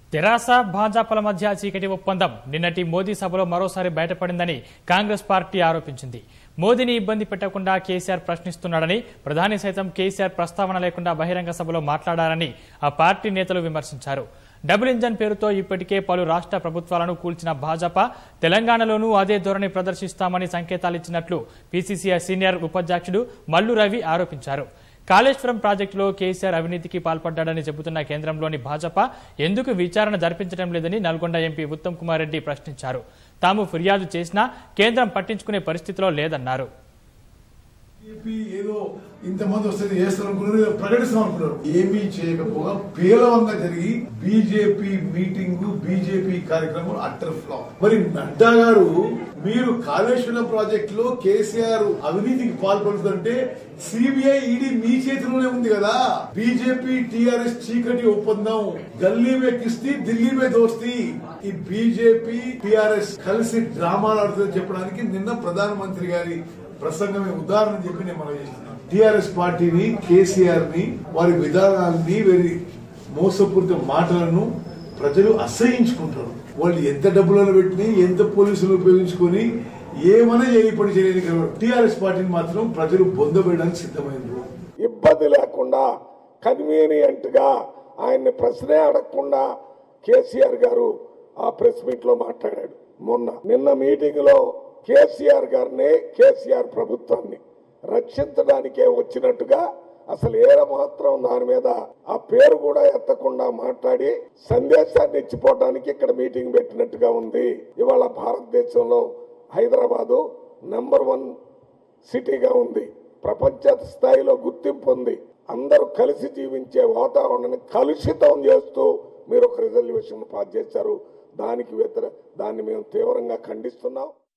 తెరాస భాజపాల మధ్య చీకటి ఒప్పందం నిన్నటి మోదీ సభలో మరోసారి బయటపడిందని కాంగ్రెస్ పార్టీ ఆరోపించింది మోదీని ఇబ్బంది పెట్టకుండా కేసీఆర్ ప్రశ్నిస్తున్నాడని ప్రధాని సైతం కేసీఆర్ ప్రస్తావన లేకుండా బహిరంగ సభలో మాట్లాడారని ఆ పార్టీ నేతలు విమర్శించారు డబుల్ ఇంజన్ పేరుతో ఇప్పటికే పలు రాష్ట్ర ప్రభుత్వాలను కూల్చిన భాజపా తెలంగాణలోనూ అదే ధోరణి ప్రదర్శిస్తామని సంకేతాలిచ్చినట్లు పీసీసీ సీనియర్ ఉపాధ్యక్షుడు మల్లు రవి ఆరోపించారు కాళేశ్వరం ప్రాజెక్టులో కేసీఆర్ అవినీతికి పాల్పడ్డాడని చెబుతున్న కేంద్రంలోని భాజపా ఎందుకు విచారణ జరిపించడం లేదని నల్గొండ ఎంపీ ఉత్తమ్ కుమార్ రెడ్డి ప్రశ్నించారు తాము ఫిర్యాదు చేసినా కేంద్రం పట్టించుకునే పరిస్థితిలో లేదన్నారు బీజేపీ ఏదో ఇంతమంది వస్తుంది చేస్తారనుకున్నారు ఏదో ప్రకటిస్తాం అనుకున్నారు ఏమీ చేయకపోగా పేలవంగా జరిగి బీజేపీ మీటింగ్ బీజేపీ కార్యక్రమం అట్టర్ ఫ్లాప్ మరి నడ్డా గారు మీరు కాళేశ్వరం ప్రాజెక్ట్ లో కేసీఆర్ అవినీతికి పాల్పడుతుంటే సిబిఐ ఈడీ మీ చేతిలోనే ఉంది కదా బీజేపీ టిఆర్ఎస్ చీకటి ఒప్పందం గల్లీ మే కిస్తీ ఢిల్లీ మే దోస్తీ ఈ బీజేపీ టిఆర్ఎస్ కలిసి డ్రామాలు ఆడుతుందని చెప్పడానికి నిన్న ప్రధానమంత్రి గారి ప్రసంగమే ఉదాహరణ చెప్పి నేను మనం చేస్తున్నాను టిఆర్ఎస్ పార్టీని కేసీఆర్ ని వారి విధానాన్ని వారి మోసపూరిత మాటలను ప్రజలు అసహించుకుంటారు వాళ్ళు ఎంత డబ్బులను పెట్టి ఎంత పోలీసులు ఉపయోగించుకొని ఏమైనా ఏ పని చేయలేని టిఆర్ఎస్ పార్టీని మాత్రం ప్రజలు బొందబెట్టడానికి సిద్ధమైనరు ఇబ్బంది లేకుండా కన్వీనియంట్ గా ఆయన్ని ప్రశ్నే అడగకుండా కేసీఆర్ గారు ఆ ప్రెస్ మీట్ లో మాట్లాడాడు మొన్న నిన్న మీటింగ్ లో కేసీఆర్ గారిని కేసీఆర్ ప్రభుత్వాన్ని రక్షించడానికే వచ్చినట్టుగా అసలు ఏ మాత్రం దాని మీద ఆ పేరు కూడా ఎత్తకుండా మాట్లాడి సందేశాన్ని ఇచ్చిపోవడానికి ఇక్కడ మీటింగ్ పెట్టినట్టుగా ఉంది ఇవాళ భారతదేశంలో హైదరాబాదు నెంబర్ వన్ సిటీగా ఉంది ప్రపంచ స్థాయిలో గుర్తింపు ఉంది అందరూ కలిసి జీవించే వాతావరణాన్ని కలుషితం చేస్తూ మీరు ఒక రిజల్యూషన్ పాస్ చేశారు దానికి వ్యతిరేక దాన్ని మేము తీవ్రంగా ఖండిస్తున్నాం